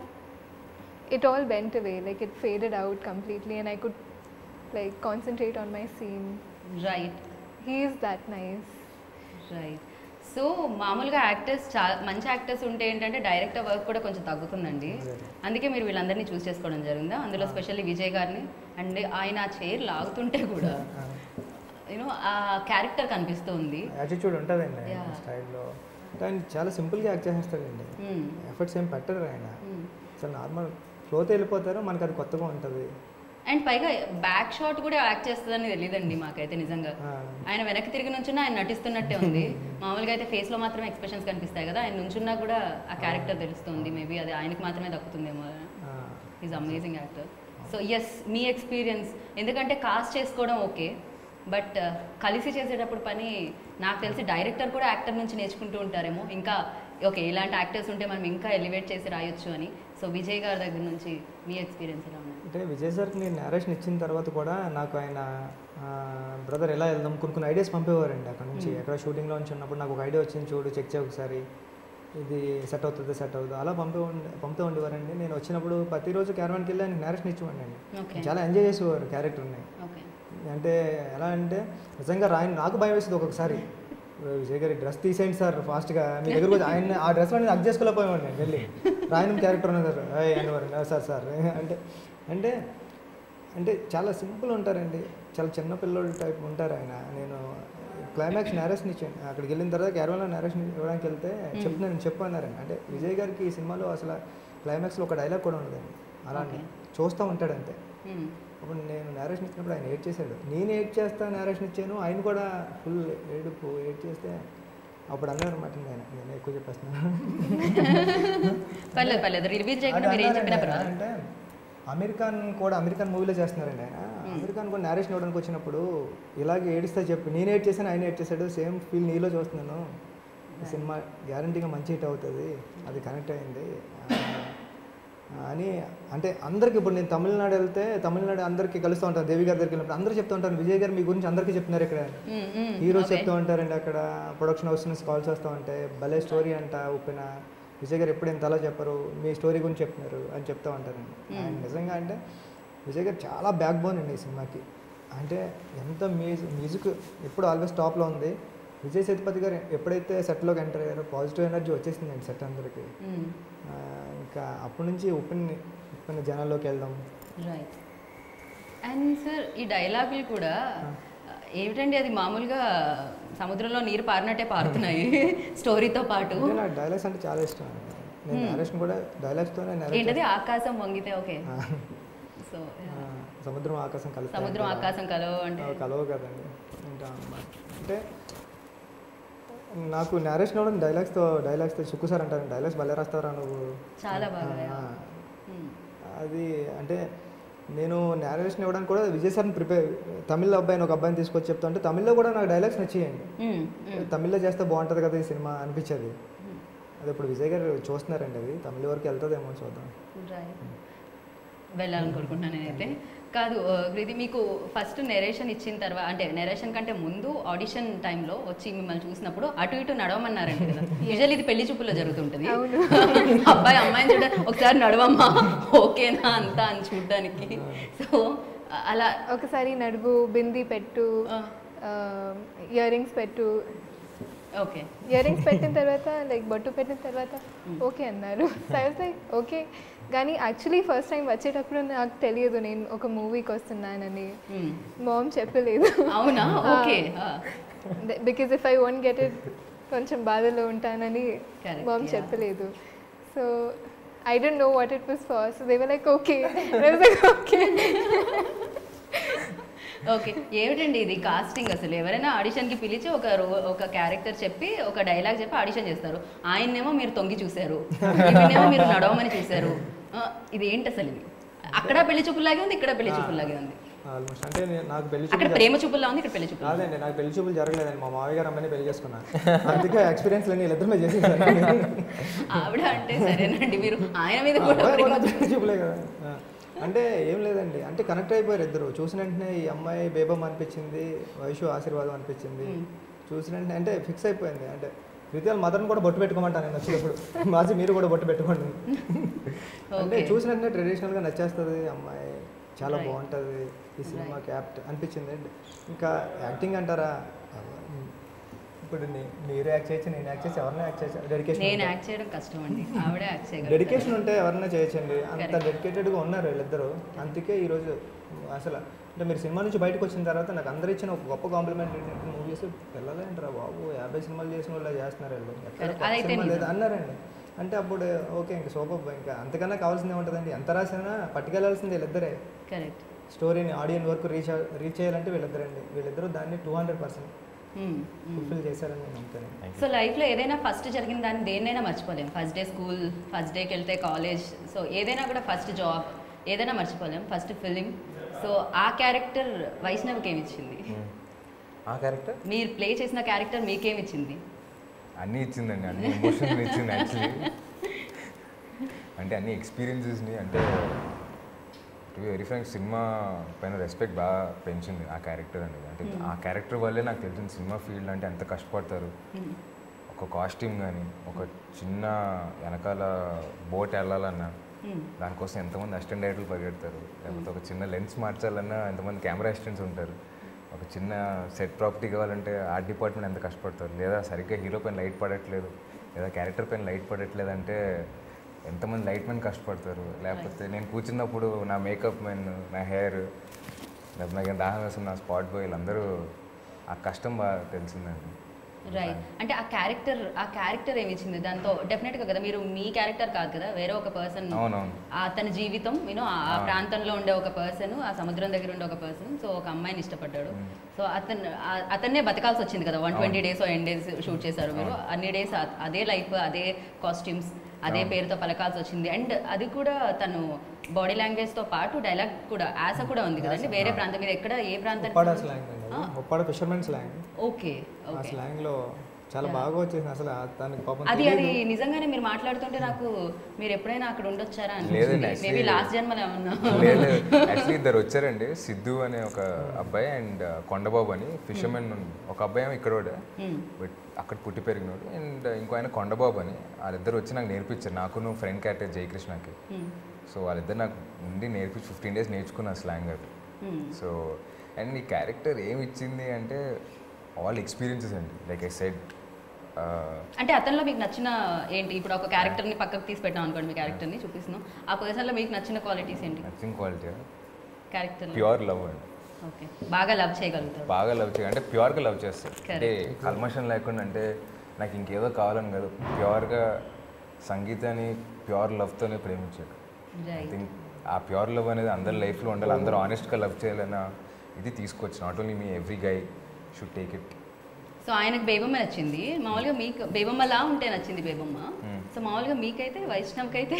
it all went away like it faded out completely and i could like concentrate on my scene right he is that nice right so మామూలుగా actors చాలా మంచి actors ఉంటే ఏంటంటే director work కూడా కొంచెం తగ్గుతుందండి అందుకే మీరు వీళ్ళందరినీ చూస్ చేసుకోవడం జరిగిందా అందులో స్పెషల్లీ విజయ్ గారిని అండ్ ఆయన ఆ చైర్ లాగుతుంటే కూడా యూనో ఆ క్యారెక్టర్ కనిపిస్తుంది యాటిట్యూడ్ ఉంటుందండి ఆయన Yeah. స్టైల్లో అంటే ఆయన చాలా సింపుల్గా యాక్ట్ చేసేస్తాడండి Hmm. ఎఫర్ట్స్ ఏం పెట్టరు ఆయన Hmm. చాలా నార్మల్ ఫ్లోతో వెళ్ళిపోతారు మనకి అది కొత్తగా ఉంటుంది అండ్ పైగా బ్యాక్ షాట్ కూడా యాక్ట్ చేస్తుందని తెలియదండి మాకైతే నిజంగా ఆ. ఆయన వెనక్కి తిరిగి నుంచున్నా ఆయన నటిస్తున్నట్టే ఉంది మామూలుగా అయితే ఫేస్ లో మాత్రమే ఎక్స్ప్రెషన్స్ కనిపిస్తాయి కదా ఆయన నుంచున్నా కూడా ఆ క్యారెక్టర్ తెలుస్తుంది మేబీ అది ఆయనకి మాత్రమే దక్కుతుందేమో ఆ, is amazing actor so yes me experience ఎందుకంటే కాస్ట్ చేసుకోవడం ఓకే బట్ కలిసి చేసేటప్పుడు పని నాకు తెలిసి డైరెక్టర్ కూడా యాక్టర్ నుంచి నేర్చుకుంటూ ఉంటారేమో ఇంకా ఓకే ఇలాంటి యాక్టర్స్ ఉంటే మనం ఇంకా ఎలివేట్ చేసి రాయొచ్చు అని సో విజయ్ గారి దగ్గర నుంచి మీ ఎక్స్పీరియన్స్ ఎలా ఉంది అంటే విజయ్ సార్కి నేను నేరేషన్ ఇచ్చిన తర్వాత కూడా నాకు ఆయన బ్రదర్ ఎలా వెళ్దాం కొన్ని కొన్ని ఐడియాస్ పంపేవారండి అక్కడ నుంచి ఎక్కడ షూటింగ్లో నుంచి ఉన్నప్పుడు నాకు ఒక ఐడియా వచ్చింది చూడు చెక్ చేయ ఒకసారి ఇది సెట్ అవుతుంది సెట్ అవుతుంది అలా పంపే ఉండే పంపుతూ ఉండేవారండి నేను వచ్చినప్పుడు ప్రతిరోజు క్యారవాన్కి వెళ్ళి ఆయన నేరేషన్ ఇచ్చేవాడిని ఓకే చాలా ఎంజాయ్ చేసేవారు క్యారెక్టర్ని ఓకే అంటే ఎలా అంటే నిజంగా రాయని నాకు భయం వేస్తుంది ఒక్కొక్కసారి విజయ్ గారి డ్రెస్ తీసేయండి సార్ ఫాస్ట్గా మీ దగ్గర వచ్చి ఆయన ఆ డ్రెస్లో నేను అడ్జస్ట్ చేసుకోలేకపోయాను నేను వెళ్ళి రాయనం క్యారెక్టర్ ఉన్నది సార్ "ఏయ్" అనేవారు "ఆ, సార్ సార్ అంటే అంటే అంటే చాలా సింపుల్ ఉంటారండి చాలా చిన్న పిల్లోడు టైప్ ఉంటారు ఆయన నేను క్లైమాక్స్ నేరేషన్ ఇచ్చాను అక్కడికి వెళ్ళిన తర్వాత క్యారవాన్లో నేరేషన్ ఇవ్వడానికి వెళ్తే చెప్తున్నాను చెప్పు అన్నారండి అంటే విజయ్ గారికి ఈ సినిమాలో అసలు క్లైమాక్స్లో ఒక డైలాగ్ కూడా ఉండదండి అలానే చూస్తూ ఉంటాడు అంతే అప్పుడు నేను నేరేషన్ ఇచ్చినప్పుడు ఆయన ఏడ్ చేశాడు నేను ఏడ్ చేస్తా నేరేషన్ ఇచ్చాను ఆయన కూడా ఫుల్ ఏడుపు ఏడ్ చేస్తే అప్పుడు అన్నారు అనమాట ఆయన నేను ఎక్కువ చెప్పేస్తున్నాను పర్లేదు పర్లేదు రివీల్ చేయకుండా అంటే మీరు ఏం అన్నారండి చెప్పినా ఆయన, పర్వాలేదు అంటే అమెరికన్ కూడా అమెరికన్ మూవీలో చేస్తున్నారండి ఆయన అమెరికన్ కూడా నేరేషన్ ఇవ్వడానికి వచ్చినప్పుడు ఇలాగే ఏడిస్తే చెప్పి నేను ఏడ్ చేశాను ఆయన ఏడ్ చేశాడు సేమ్ ఫీల్ నీలో చూస్తున్నాను ఈ సినిమా గ్యారంటీగా మంచి హిట్ అవుతుంది అది కనెక్ట్ అయింది ఆ, అని అంటే అందరికి ఇప్పుడు నేను తమిళనాడు వెళ్తే తమిళనాడు అందరికీ కలుస్తూ ఉంటాను దేవి గారి దగ్గరికి వెళ్ళినప్పుడు అందరూ చెప్తూ ఉంటాను విజయ్ గారు మీ గురించి అందరికీ చెప్తున్నారు ఇక్కడ మ్మ్, మ్మ్. Heroes Okay. చెప్తూ ఉంటారండి అక్కడ ప్రొడక్షన్ హౌస్ నుంచి కాల్స్ వస్తూ ఉంటాయి భలే స్టోరీ అంట ఉప్పిన విజయ్ గారు ఎప్పుడు ఇంత అలా చెప్పరు మీ స్టోరీ గురించి చెప్తున్నారు అని చెప్తూ ఉంటారండి ఆయన నిజంగా అంటే విజయ్ గారు చాలా బ్యాక్ బోన్ అండి ఈ సినిమాకి అంటే ఎంత మ్యూజిక్ మ్యూజిక్ ఎప్పుడు ఆల్వేస్ టాప్లో ఉంది విజయ్ సేతుపతి గారు ఎప్పుడైతే సెట్లోకి ఎంటర్ అయ్యారో పాజిటివ్ ఎనర్జీ వచ్చేసిందండి సెట్ అందరికీ మ్మ్. ఆ, ఇంకా అప్పటి నుంచి ఉప్పిన ఉప్పిన జనాల్లోకి వెళ్దాం రైట్ అండ్ సార్ ఈ డైలాగులు కూడా ఏమిటండి అది మామూలుగా సముద్రంలో నీరు పారినట్టే పారుతున్నాయి స్టోరీతో పాటు అంటే నాకు డైలాగ్స్ అంటే చాలా ఇష్టం అండి. నేను నేరేషన్ కూడా డైలాగ్స్తోనే ఏంటది ఆకాశం వంగితే ఓకే సో సముద్రం ఆకాశం కలిసి సముద్రం ఆకాశం కలవ అంటే కలవ కదండి ఉంటాం అన్నమాట అంటే నాకు నేరేషన్ అవ్వడం డైలాగ్స్తో డైలాగ్స్తో సుక్కు సార్ అంటారు డైలాగ్స్ భలే రాస్తారా నువ్వు చాలా బాగా ఆ, మ్మ్. అది అంటే నేను నేరేషన్ ఇవ్వడానికి కూడా విజయ్ సార్ని ప్రిపేర్ తమిళ అబ్బాయిని ఒక అబ్బాయిని తీసుకొచ్చి చెప్తా అంటే తమిళ్లో కూడా నాకు డైలాగ్స్ నచ్చేయండి మ్మ్. మ్మ్. తమిళ్లో చేస్తే బాగుంటుంది కదా ఈ సినిమా అనిపించేది అది ఇప్పుడు విజయ్ గారు చూస్తున్నారండి అది తమిళ వరకు వెళ్తుందేమో చూద్దాం రైట్ వెళ్ళాలని కోరుకుంటున్నాను నేనైతే కాదు ఆ, ఇది మీకు ఫస్ట్ నెరేషన్ ఇచ్చిన తర్వాత అంటే నెరేషన్ కంటే ముందు ఆడిషన్ టైంలో వచ్చి మిమ్మల్ని చూసినప్పుడు అటు ఇటు నడవమన్నారండి కదా యూజువల్ ఇది పెళ్లి చూపుల్లో జరుగుతుంటుంది అవును. అబ్బాయి అమ్మాయిని చూడ ఒకసారి నడవమ్మా ఓకేనా అంతా అని చూడడానికి సో అలా ఒకసారి నడువు బింది పెట్టు ఇయర్ రింగ్స్ పెట్టు ఓకే ఇయర్ రింగ్స్ పెట్టిన తర్వాత లైక్ బొట్టు పెట్టిన తర్వాత ఓకే అన్నారు లైక్ ఓకే కానీ యాక్చువల్లీ ఫస్ట్ టైం వచ్చేటప్పుడు నాకు తెలియదు నేను ఒక మూవీకి వస్తున్నానని మామ్ చెప్పలేదు అవునా okay because if I won't get it కొంచెం బాధలో ఉంటానని Correct, మామ్ yeah. చెప్పలేదు so I don't know what it was for so they were like okay okay okay ఏమిటండి ఇది కాస్టింగ్ అసలు ఎవరైనా ఆడిషన్కి పిలిచి ఒక రో ఒక క్యారెక్టర్ చెప్పి ఒక డైలాగ్ చెప్పి ఆడిషన్ చేస్తారు ఆయన్నేమో మీరు తొంగి చూశారు ఈమెనేమో మీరు నడవమని చూశారు ఆ, ఇది ఏంటి అసలు ఇది అక్కడ పెళ్లి చూపులాగే ఉంది ఇక్కడ పెళ్లి చూపులాగే ఉంది ఆల్మోస్ట్ అంటే నేను- నాకు పెళ్లి అక్కడ చూపులు ప్రేమ చూపుల్లా ఉంది ఇక్కడ పెళ్లి చూపులు కాదండి నాకు పెళ్లి చూపులు జరగలేదండి మా మామయ్య గారు అమ్మని పెళ్లి చేసుకున్నాను అందుకే ఎక్స్పీరియన్స్ లేని వీళ్ళిద్దరు మీద చేసేసాను ఆవిడ అంటే సరేనండి మీరు ఆయన మీద ఆ, కూడా అబ్బాయి ప్రేమ కూడా పెళ్లి చూపులే కదా ఆ. అంటే ఏం లేదండి అంటే కనెక్ట్ అయిపోయారు ఇద్దరు చూసిన వెంటనే ఈ అమ్మాయి బేబమ్ అనిపించింది వైషు ఆశీర్వాదం అనిపించింది చూసిన వెంటనే అంటే ఫిక్స్ అయిపోయింది అంటే రితియాల మదర్ని కూడా బొట్టు పెట్టుకోమంటాను నేను వచ్చినప్పుడు మాసి మీరు కూడా బొట్టు పెట్టుకోండి అంటే Okay. చూసిన వెంటనే ట్రెడిషనల్గా నచ్చేస్తుంది అమ్మాయి చాలా Right. బాగుంటుంది ఈ సినిమా క్యాప్ట్ అనిపించింది ఇంకా యాక్టింగ్ అంటారా ఇప్పుడు నీ- మీరు యాక్ట్ చేయొచ్చు నేను యాక్ట్ చేసి ఎవరిని యాక్ట్ చేయొచ్చు డెడికేషన్ నేను యాక్ట్ చేయడం కష్టం అండి ఆవిడే యాక్ట్ చేయగలరు డెడికేషన్ ఉంటే ఎవరైనా చేయొచ్చండి అంత Correct. డెడికేటెడ్గా ఉన్నారు వీళ్ళిద్దరు అందుకే ఈరోజు అసలు అంటే మీరు సినిమా నుంచి బయటకు వచ్చిన తర్వాత నాకు అందరు ఇచ్చిన ఒక గొప్ప కాంప్లిమెంట్ ఏంటంటే మూవీస్ పిల్లలేంటారా బాబు యాభై సినిమాలు చేసిన వాళ్ళు చేస్తున్నారు వీళ్ళు ఎక్కడ Correct. కొత్త అదైతే సినిమా నిజం. లేదు అన్నారండి అంటే అప్పుడు ఓకే ఇంకా సూపర్ ఇంకా అంతకన్నా కావాల్సిందే ఉంటుందండి ఎంత రాసినా పట్టుకెళ్లాల్సింది వీళ్ళిద్దరే కరెక్ట్ స్టోరీని ఆడియన్ వరకు రీచ్ రీచ్ చేయాలంటే వీళ్ళిద్దరండి వీళ్ళిద్దరూ దాన్ని టూ హండ్రెడ్ పర్సెంట్ ఫుల్ఫిల్ చేశారని నేను నమ్ముతాను సో లైఫ్లో ఏదైనా ఫస్ట్ జరిగిన దాన్ని దేన్నైనా మర్చిపోలేం ఫస్ట్ డే స్కూల్ ఫస్ట్ డేకి వెళ్తే కాలేజ్ సో ఏదైనా కూడా ఫస్ట్ జాబ్ ఏదైనా మర్చిపోలేం ఫస్ట్ ఫిలిం సో ఆ క్యారెక్టర్ వైష్ణవ్కి ఏమి ఇచ్చింది ఆ క్యారెక్టర్ మీరు ప్లే చేసిన క్యారెక్టర్ మీకేమి ఇచ్చింది అన్నీ ఇచ్చిందండి అన్ని ఎమోషన్స్ ఇచ్చింది యాక్చువల్లీ అంటే అన్ని ఎక్స్పీరియన్సెస్ని అంటే టు వెరీ ఫ్రాంక్ సినిమా పైన రెస్పెక్ట్ బాగా పెంచింది ఆ క్యారెక్టర్ అనేది అంటే ఆ క్యారెక్టర్ వల్లే నాకు తెలిసింది సినిమా ఫీల్డ్ అంటే ఎంత కష్టపడతారు ఒక కాస్ట్యూమ్ కానీ ఒక చిన్న వెనకాల బోట్ వెళ్ళాలన్నా దానికోసం ఎంతమంది అసిస్టెంట్ డైరెక్టర్లు పరిగెడతారు లేకపోతే ఒక చిన్న లెన్స్ మార్చాలన్నా ఎంతమంది కెమెరా అసిస్టెంట్స్ ఉంటారు ఒక చిన్న సెట్ ప్రాపర్టీ కావాలంటే ఆర్ట్ డిపార్ట్మెంట్ ఎంత కష్టపడతారు లేదా సరిగ్గా హీరో పైన లైట్ పడట్లేదు లేదా క్యారెక్టర్ పైన లైట్ పడట్లేదు అంటే ఎంతమంది లైట్ మెన్ కష్టపడతారు లేకపోతే నేను కూర్చున్నప్పుడు నా మేకప్ మెన్ నా హెయిర్ లేకపోతే నాకు దాహం వేసిన నా స్పాట్ బాయ్ వీళ్ళందరూ ఆ కష్టం బాగా తెలిసిందండి రైట్ అంటే ఆ క్యారెక్టర్ ఆ క్యారెక్టర్ ఏమి ఇచ్చింది దాంతో డెఫినెట్గా కదా మీరు మీ క్యారెక్టర్ కాదు కదా వేరే ఒక పర్సన్ అవునవును అతని జీవితం యూనో ఆ ఆ. ప్రాంతంలో ఉండే ఒక పర్సన్ ఆ సముద్రం దగ్గర ఉండే ఒక పర్సన్ సో ఒక అమ్మాయిని ఇష్టపడ్డాడు సో అతను ఆ- అతన్నే బతకాల్సి వచ్చింది కదా వన్ ట్వంటీ డేస్ ఎన్ డేస్ షూట్ చేశారు మీరు అన్ని డేస్ అదే లైఫ్ అదే కాస్ట్యూమ్స్ అదే అవును. పేరుతో పలకాల్సి వచ్చింది అండ్ అది కూడా తను బాడీ లాంగ్వేజ్ తో పాటు డైలాగ్ కూడా యాస కూడా ఉంది కదండి వేరే ప్రాంతం మీద ఎక్కడ ఏ ప్రాంతం ఉప్పాడ స్లాంగ్ అండి అది. ఉప్పాడ ఫిషర్మెన్ స్లాంగ్ ఓకే ఆ ఓకే స్లాంగ్లో చాలా బాగా వచ్చేసింది అసలు ఆ దానికి పాపం అది తెలీదు. అది నిజంగానే మీరు మాట్లాడుతుంటే నాకు మీరు ఎప్పుడైనా అక్కడ ఉండొచ్చారా లేదండి, అనిపించింది actually- మేబీ లాస్ట్ జన్మలో ఏమన్నా లేదు యాక్చువల్లీ ఇద్దరు వచ్చారండి సిద్ధు అనే ఒక అబ్బాయి అండ్ కొండబాబు అని ఫిషర్మెన్ ఒక అబ్బాయి ఏమో ఇక్కడోడే Hmm. బట్ అక్కడ పుట్టి పెరిగినోడు అండ్ ఇంకో ఆయన కొండబాబు అని వాళ్ళిద్దరు వచ్చి నాకు నేర్పించారు నాకు ఫ్రెండ్ క్యారెక్టర్ జయకృష్ణకి Hmm. సో వాళ్ళిద్దరు నాకు ఉండి నేర్పించి ఫిఫ్టీన్ డేస్ నేర్చుకున్న స్లాంగ్ అది Hmm. సో అండ్ ఈ క్యారెక్టర్ ఏమి ఇచ్చింది అంటే ఆల్ ఎక్స్పీరియన్సెస్ అండి లైక్ ఐ సెట్ అంటే అతనిలో మీకు నచ్చిన ఏంటి ఇప్పుడు ఒక క్యారెక్టర్ ని పక్కకు తీసి పెట్టాం అనుకోండి మీ క్యారెక్టర్ ని చూపిస్తున్నాం ఆ పర్సన్ లో మీకు నచ్చిన క్వాలిటీస్ ఏంటి నచ్చింగ్ క్వాలిటీ క్యారెక్టర్ ప్యూర్ లవ్ అండి ఓకే బాగా లవ్ చేయగలుగుతారు బాగా లవ్ చేయ అంటే ప్యూర్గా లవ్ చేస్తారు Correct. అంటే కల్మషం లేకుండా అంటే నాకు ఇంకేదో కావాలని కాదు ప్యూర్గా సంగీతాన్ని ప్యూర్ లవ్తోనే ప్రేమించాడు ఐ రైట్ థింక్ ఆ ప్యూర్ లవ్ అనేది అందరి లైఫ్లో ఉండాలి అందరూ ఆనెస్ట్గా లవ్ చేయాలన్న ఇది తీసుకోవచ్చు not only me every guy should take it so ఆయనకు బేబమ్మ నచ్చింది మామూలుగా మీకు బేబమ్మలా ఉంటే నచ్చింది బేబమ్మ Hmm. సో మామూలుగా మీకైతే వైష్ణవ్కి అయితే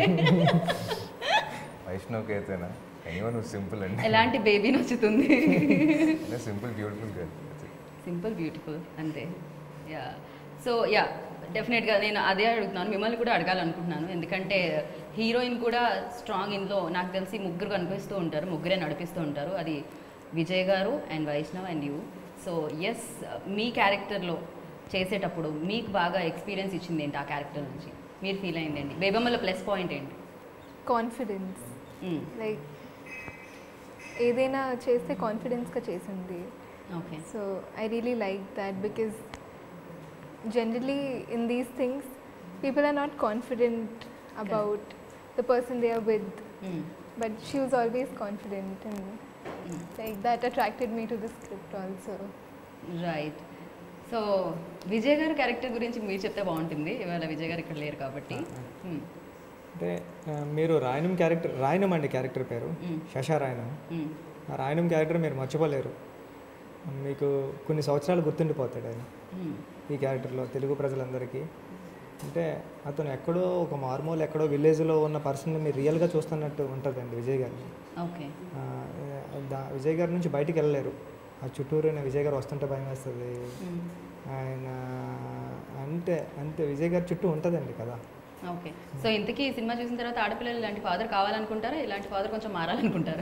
వైష్ణవ్కి అయితేనా అయ్యో నువ్వు సింపుల్ అండి ఎలాంటి బేబీ నచ్చుతుంది simple beautiful girl simple beautiful అంతే యా సో యా డెఫినెట్గా నేను అదే అడుగుతున్నాను మిమ్మల్ని కూడా అడగాలనుకుంటున్నాను ఎందుకంటే హీరోయిన్ కూడా స్ట్రాంగ్ ఇంట్లో నాకు తెలిసి ముగ్గురు కనిపిస్తూ ఉంటారు ముగ్గురే నడిపిస్తూ ఉంటారు అది Vijay garu and Vaishnav and you so yes మీ క్యారెక్టర్లో చేసేటప్పుడు మీకు బాగా ఎక్స్పీరియన్స్ ఇచ్చింది ఏంటి ఆ క్యారెక్టర్ నుంచి మీరు ఫీల్ అయింది ఏంటి బేబమ్మలో ప్లస్ పాయింట్ ఏంటి కాన్ఫిడెన్స్ మ్మ్. లైక్ ఏదైనా చేస్తే కాన్ఫిడెన్స్గా చేసింది okay so I really like that because generally in these things people are not confident about the person they are with hmm. But she was always confident and hmm. Like that attracted me to the script also right so Vijay గారి character గురించి మీరు చెప్తే బాగుంటుంది ఇవాళ విజయ్ గారు ఇక్కడ లేరు కాబట్టి మ్మ్. అంటే ఆ, మీరు రాయనం క్యారెక్టర్ రాయనం అండి క్యారెక్టర్ పేరు మ్మ్. శశా రాయనం మ్మ్. ఆ రాయడం క్యారెక్టర్ మీరు మర్చిపోలేరు మీకు కొన్ని సంవత్సరాలు గుర్తుండిపోతాడు ఆయన మ్మ్. ఈ క్యారెక్టర్లో తెలుగు ప్రజలందరికీ అంటే అతను ఎక్కడో ఒక మార్మూల్ ఎక్కడో విలేజ్లో ఉన్న పర్సన్ని మీరు రియల్గా చూస్తున్నట్టు ఉంటుందండి విజయ్ గారిని ఓకే ఆ, దా విజయ్ గారి నుంచి బయటికి వెళ్ళలేరు ఆ చుట్టూరు విజయ్ గారు వస్తుంటే భయం వేస్తుంది మ్మ్. ఆయన అంటే అంతే విజయ్ గారి చుట్టూ ఉంటుందండి కదా ఓకే సో ఇంతకీ ఈ సినిమా చూసిన తర్వాత ఆడపిల్లలు ఇలాంటి ఫాదర్ కావాలనుకుంటారా ఇలాంటి ఫాదర్ కొంచెం మారాలనుకుంటారా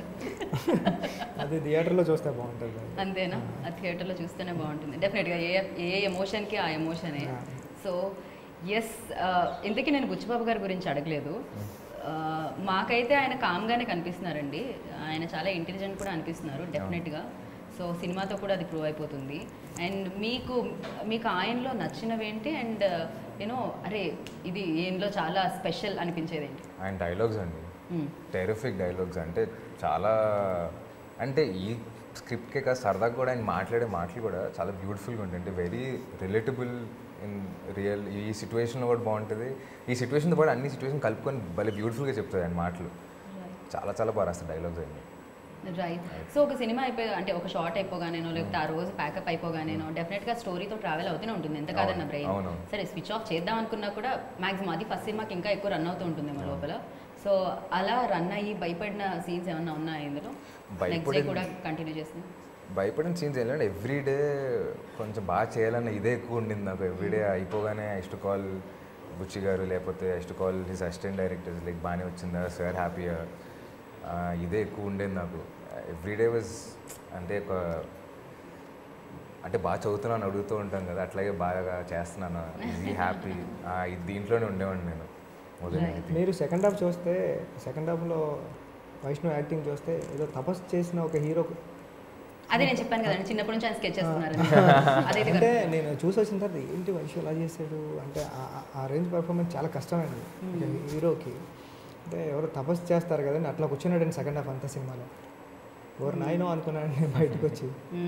అది థియేటర్లో చూస్తే బాగుంటుంది అంతేనా ఆ థియేటర్లో చూస్తేనే బాగుంటుంది డెఫినెట్గా ఏ ఏ ఎమోషన్కి ఆ ఎమోషనే సో ఎస్ ఇంతకీ నేను బుచ్చిబాబు గారి గురించి అడగలేదు ఆ, మాకైతే ఆయన కామ్గానే కనిపిస్తున్నారండి ఆయన చాలా ఇంటెలిజెంట్ కూడా అనిపిస్తున్నారు డెఫినెట్గా సో సినిమాతో కూడా అది ప్రూవ్ అయిపోతుంది అండ్ మీకు మీకు ఆయనలో నచ్చినవి ఏంటి అండ్ యూనో అరే ఇది ఏంలో చాలా స్పెషల్ అనిపించేది ఏంటి ఆయన డైలాగ్స్ అండి మ్మ్. టెరిఫిక్ డైలాగ్స్ అంటే చాలా అంటే ఈ స్క్రిప్ట్కే కాదు సరదాగా కూడా ఆయన మాట్లాడే మాటలు కూడా చాలా బ్యూటిఫుల్గా ఉంటాయి అంటే వెరీ రిలేటబుల్ ఇన్ రియల్ ఈ సిచ్యువేషన్లో కూడా బాగుంటుంది ఈ సిచ్యువేషన్తో పాటు అన్ని సిచ్యువేషన్ కలుపుకొని భలే బ్యూటిఫుల్గా చెప్తుంది ఆయన మాటలు చాలా చాలా బాగా రాస్తారు డైలాగ్స్ అన్ని రైట్ సో ఒక సినిమా అయిపోయి అంటే ఒక షార్ట్ అయిపోగానేనో లేకపోతే ఆ రోజు ప్యాకప్ అయిపోగానేనో డెఫినెట్గా స్టోరీతో ట్రావెల్ అవుతూనే ఉంటుంది ఎంత కాదన్న అవును, బ్రెయిన్ అవునవును. సరే స్విచ్ ఆఫ్ చేద్దాం అనుకున్నా కూడా మాక్సిమం అది ఫస్ట్ సినిమాకి ఇంకా ఎక్కువ రన్ అవుతూ ఉంటుంది మా లోపల సో అలా రన్ అయ్యి భయపడిన సీన్స్ ఏమన్నా ఉన్నాయా ఇందులో నెక్స్ట్ డే భయపడిన- కూడా కంటిన్యూ చేసింది భయపడిన సీన్స్ ఏంటంటే ఎవ్రీడే కొంచెం బాగా చేయాలన్న ఇదే ఎక్కువ ఉండింది నాకు ఎవ్రీడే అయిపోగానే I to call Buchi garu లేకపోతే I to call his assistant directors like బాగానే వచ్చిందా సార్ హ్యాపీగా ఇదే ఎక్కువ ఉండేది నాకు ఎవ్రీడే వాజ్ అంటే ఒక అంటే బాగా చదువుతున్నాను అడుగుతూ ఉంటాం కదా అట్లాగే బాగా చేస్తున్నాను ఈజీ హ్యాపీ దీంట్లోనే ఉండేవాడిని నేను మొదలైనది మీరు సెకండ్ హాఫ్ చూస్తే సెకండ్ హాఫ్లో వైష్ణవ్ యాక్టింగ్ చూస్తే ఏదో తపస్సు చేసిన ఒక హీరో అదే నేను చెప్పాను కదండి చిన్నప్పటి నుంచి ఆయన స్కెచ్ చేస్తున్నారు అదైతే అంటే correct. నేను చూసి వచ్చిన తర్వాత ఏంటి వైష్ణవ్ ఎలా చేశాడు అంటే ఆ- ఆ- ఆ రేంజ్ పర్ఫార్మెన్స్ చాలా కష్టమండి ఒక హీరోకి అంటే ఎవరు తపస్సు చేస్తారు కదండి అట్లా కూర్చున్నాడండి సెకండ్ హాఫ్ అంతా సినిమాలో ఎవరు నాయనో అనుకున్నాను నేను బయటకు వచ్చి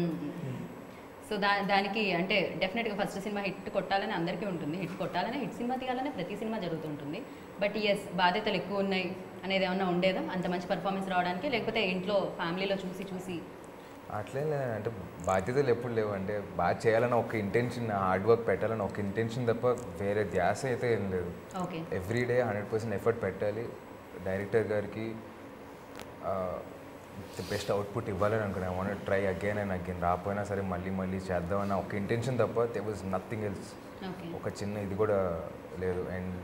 సో దా దానికి అంటే డెఫినెట్గా ఫస్ట్ సినిమా హిట్ కొట్టాలని అందరికీ ఉంటుంది హిట్ కొట్టాలని హిట్ సినిమా తీయాలని ప్రతి సినిమా జరుగుతుంటుంది బట్ ఎస్ బాధ్యతలు ఎక్కువ ఉన్నాయి అనేది ఏమన్నా ఉండేదా అంత మంచి పర్ఫార్మెన్స్ రావడానికి లేకపోతే ఇంట్లో ఫ్యామిలీలో చూసి చూసి అట్లే లేదు అంటే బాధ్యతలు ఎప్పుడు లేవు అంటే బాగా చేయాలని ఒక ఇంటెన్షన్ హార్డ్ వర్క్ పెట్టాలని ఒక ఇంటెన్షన్ తప్ప వేరే ధ్యాస అయితే ఏం లేదు okay every day hundred percent effort పెట్టాలి డైరెక్టర్ గారికి ది బెస్ట్ అవుట్పుట్ ఇవ్వాలని అనుకున్నాను I want try again and again రాకపోయినా సరే మళ్ళీ మళ్ళీ చేద్దామన్న ఒక ఇంటెన్షన్ తప్ప they was nothing else okay ఒక చిన్న ఇది కూడా లేదు అండ్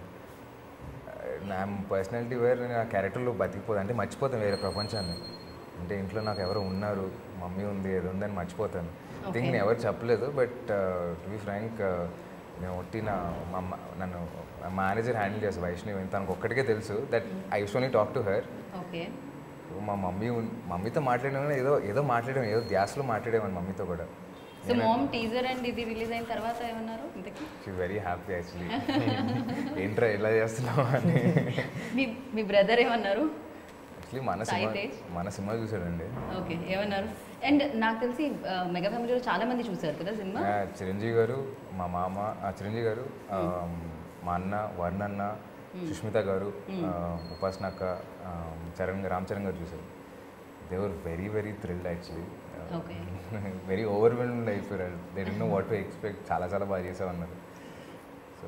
నా పర్సనాలిటీ వేర్ నేను ఆ క్యారెక్టర్లో బతికిపోతాను అంటే మర్చిపోతాను వేరే ప్రపంచాన్ని అంటే ఇంట్లో నాకు ఎవరు ఉన్నారు మమ్మీ ఉంది ఏది ఉందని మర్చిపోతాను Okay. థింక్ నేను ఎవరు చెప్పలేదు బట్ టు బి ఫ్రాంక్ నేను ఒట్టి నా మా అమ్మ- నన్ను మేనేజర్ హ్యాండిల్ చేస్తాను వైష్ణవి తనకు ఒక్కడికే తెలుసు that I use only talk to her okay మా మమ్మీ ఉన్- మమ్మీతో మాట్లాడడం ఏదో ఏదో మాట్లాడడం ఏదో ధ్యాసలో మాట్లాడేవాడిని మమ్మీతో కూడా సో మోమ్ టీజర్ అండ్ ఇది రిలీజ్ అయిన తర్వాత ఏమన్నారు ఇంతకీ షీ వెరీ హ్యాపీ యాక్చువల్లీ ఏంట్రా ఇలా చేస్తున్నావు అని మీ మీ బ్రదర్ ఏమన్నారు యాక్చువల్లీ మన సాయి సినిమా తేజ్? మన సినిమా చూసాడండి ఓకే ఏమన్నారు అండ్ నాకు తెలిసి ఆ, మెగా ఫ్యామిలీలో చాలా మంది చూసారు కదా సినిమా ఆ, చిరంజీవి గారు మా మామ ఆ, చిరంజీవి గారు ఆ, మా అన్న వరుణ్ అన్న సుష్మిత గారు ఆ, ఉపాసన అక్క ఆ, చరణ్ రామ్ చరణ్ గారు చూసారు దేవర్ very very thrilled actually okay very overwhelmed అయిపోయారు దే డి నో వాట్ టు ఎక్స్పెక్ట్ చాలా చాలా బాగా చేసావు అన్నారు సో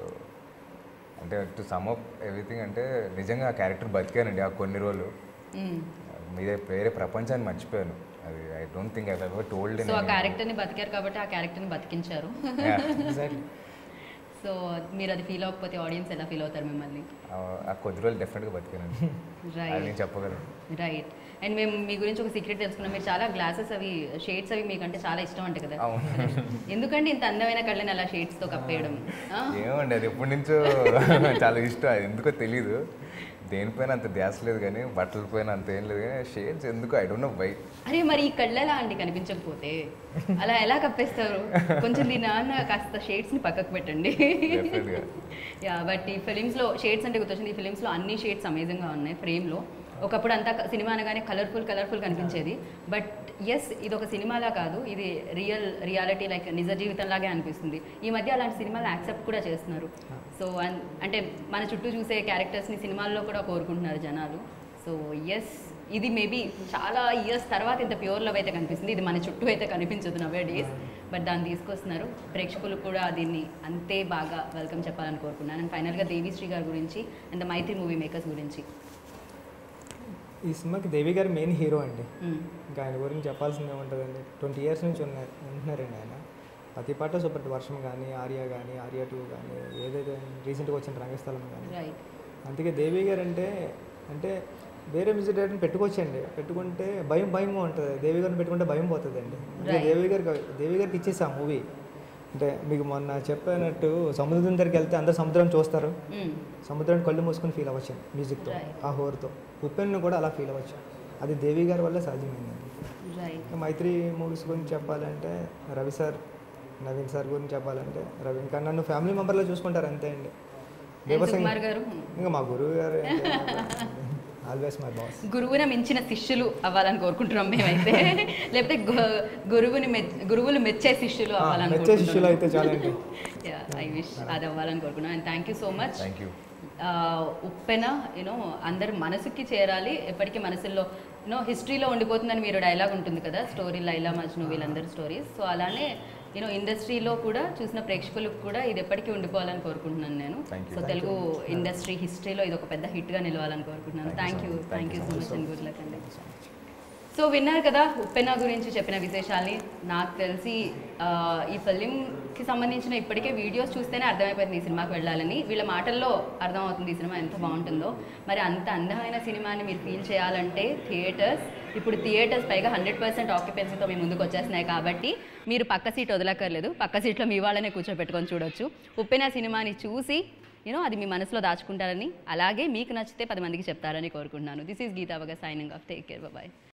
అంటే టు సమ్ అప్ ఎవ్రీథింగ్ అంటే నిజంగా ఆ క్యారెక్టర్ బతికానండి ఆ కొన్ని రోజులు మ్మ్. మీదే వేరే ప్రపంచాన్ని మర్చిపోయాను అది I don't think I ever told so ఆ క్యారెక్టర్ని బతికారు కాబట్టి ఆ క్యారెక్టర్ని బతికించారు ఎగ్జాక్ట్లీ సో మీరు అది ఫీల్ అవ్వకపోతే ఆడియన్స్ ఎలా ఫీల్ అవుతారు మిమ్మల్ని ఆ కొద్ది రోజులు డెఫినెట్గా బతికానండి అది రైట్ నేను చెప్పగలను రైట్ అండ్ మేము మీ గురించి ఒక సీక్రెట్ తెలుసుకున్నాం మీరు చాలా గ్లాసెస్ అవి షేడ్స్ అవి మీకంటే చాలా ఇష్టం అంట కదా అవును. ఎందుకండి ఇంత అందమైన కళ్ళని అలా షేడ్స్తో కప్పేయడం ఆ? ఏమండి అది ఎప్పటి నుంచో చాలా ఇష్టం అది ఎందుకో తెలీదు దేనిపైన అంత ధ్యాస లేదు కానీ బట్టల పైన అంత ఏం లేదు కానీ షేడ్స్ ఎందుకు ఐ డోంట్ నో వై అరే మరి ఈ కళ్ళు ఎలా అండి కనిపించకపోతే అలా ఎలా కప్పేస్తారు కొంచెం దీని నాన్న కాస్త షేడ్స్ని పక్కకు పెట్టండి డెఫినెట్గా యా బట్ ఈ ఫిలిమ్స్లో షేడ్స్ అంటే గుర్తొచ్చింది ఈ ఫిలిమ్స్లో అన్ని షేడ్స్ అమేజింగ్గా ఉన్నాయి ఫ్రేమ్లో ఒకప్పుడు అంతా సినిమా అనగానే కలర్ఫుల్ కలర్ఫుల్ కనిపించేది బట్ ఎస్ ఇది ఒక సినిమాలా కాదు ఇది రియల్ రియాలిటీ లైక్ నిజ జీవితంలాగే అనిపిస్తుంది ఈ మధ్య అలాంటి సినిమాలు యాక్సెప్ట్ కూడా చేస్తున్నారు సో అంటే మన చుట్టూ చూసే క్యారెక్టర్స్ని సినిమాల్లో కూడా కోరుకుంటున్నారు జనాలు సో ఎస్ ఇది మేబీ చాలా ఇయర్స్ తర్వాత ఇంత ప్యూర్ లవ్ అయితే కనిపిస్తుంది ఇది మన చుట్టూ అయితే కనిపించదు నవే డేస్ బట్ దాన్ని తీసుకొస్తున్నారు ప్రేక్షకులు కూడా దీన్ని అంతే బాగా వెల్కమ్ చెప్పాలని కోరుకున్నాను అండ్ ఫైనల్గా దేవిశ్రీ గారి గురించి అండ్ మైత్రి మూవీ మేకర్స్ గురించి ఈ సినిమాకి దేవి గారు మెయిన్ హీరో అండి మ్మ్. ఇంకా ఆయన గురించి చెప్పాల్సింది ఏముంటుందండి ట్వంటీ ఇయర్స్ నుంచి ఉన్నారు ఉంటున్నారండి ఆయన ప్రతి పాట సూపర్ వర్షం కానీ ఆర్య కానీ ఆర్య టూ కానీ ఏదైతే రీసెంట్గా వచ్చిన రంగస్థలం కానీ రైట్ అందుకే దేవి గారు అంటే అంటే వేరే మ్యూజిక్ డైరెక్టర్ని పెట్టుకోవచ్చండి పెట్టుకుంటే భయం భయంగా ఉంటుంది దేవి గారిని పెట్టుకుంటే భయం పోతుందండి అందుకే Right. దేవి గారికి దేవి గారికి ఇచ్చేసి ఆ మూవీ అంటే మీకు మొన్న చెప్పినట్టు సముద్రం దగ్గరికి వెళ్తే అందరు సముద్రం చూస్తారు మ్మ్. సముద్రాన్ని కళ్ళు మూసుకొని ఫీల్ అవ్వచ్చు మ్యూజిక్తో Right. ఆ హోర్తో ఉపెన్ను కూడా అలా ఫీల్ అవ్వచ్చు అది దేవి గారి వల్ల సాధ్యమైందండి రైట్ ఇంకా మైత్రి మూవీస్ గురించి చెప్పాలంటే రవి సార్ నవీన్ సార్ గురించి చెప్పాలంటే రవి ఇంకా నన్ను ఫ్యామిలీ మెంబర్లో చూసుకుంటారు అంతే అండి అండ్ దేవసింగ్ సుకుమార్ గారు ఇంకా మా గురువు గారు ఆల్వేస్ మై బాస్ గురువుని మించిన శిష్యులు అవ్వాలని కోరుకుంటున్నాం మేమైతే లేకపోతే గు- గురువుని మెచ్- గురువులు మెచ్చే శిష్యులు అవ్వాలని మెచ్చే శిష్యులు అయితే చాలండి ఐ విష్ అది అవ్వాలని కోరుకున్నాను and thank you so much thank you Uppena you know అందరి మనసుకి చేరాలి ఎప్పటికీ మనసుల్లో యూనో హిస్టరీలో ఉండిపోతుందని మీరు డైలాగ్ ఉంటుంది కదా స్టోరీ లైలా మజ్ను వీళ్ళందరి స్టోరీస్ సో అలానే యూనో ఇండస్ట్రీలో కూడా చూసిన ప్రేక్షకులకు కూడా ఇది ఎప్పటికీ ఉండిపోవాలని కోరుకుంటున్నాను నేను Thank you. So Telugu industry హిస్టరీలో ఇది ఒక పెద్ద హిట్గా నిలవాలని కోరుకుంటున్నాను Thank thank you you so much. Thank you Thank so you much so and much. Good luck అండి సో విన్నారు కదా ఉప్పెన గురించి చెప్పిన విశేషాల్ని నాకు తెలిసి ఆ, ఈ ఫిలింకి సంబంధించిన ఇప్పటికే వీడియోస్ చూస్తేనే అర్థమైపోయింది ఈ సినిమాకి వెళ్ళాలని వీళ్ళ మాటల్లో అర్థమవుతుంది ఈ సినిమా ఎంత బాగుంటుందో మరి అంత అందమైన సినిమాని మీరు ఫీల్ చేయాలంటే థియేటర్స్ ఇప్పుడు థియేటర్స్ పైగా హండ్రెడ్ పర్సెంట్ ఆక్యుపెన్సీతో మీ ముందుకు వచ్చేస్తున్నాయి కాబట్టి మీరు పక్క సీట్ వదలక్కర్లేదు పక్క సీట్లో మీ వాళ్ళనే కూర్చోబెట్టుకొని చూడొచ్చు ఉప్పెన సినిమాని చూసి యూనో అది మీ మనసులో దాచుకుంటారని అలాగే మీకు నచ్చితే పది మందికి చెప్తారని కోరుకుంటున్నాను దిస్ ఈస్ గీతావగా signing off take care bye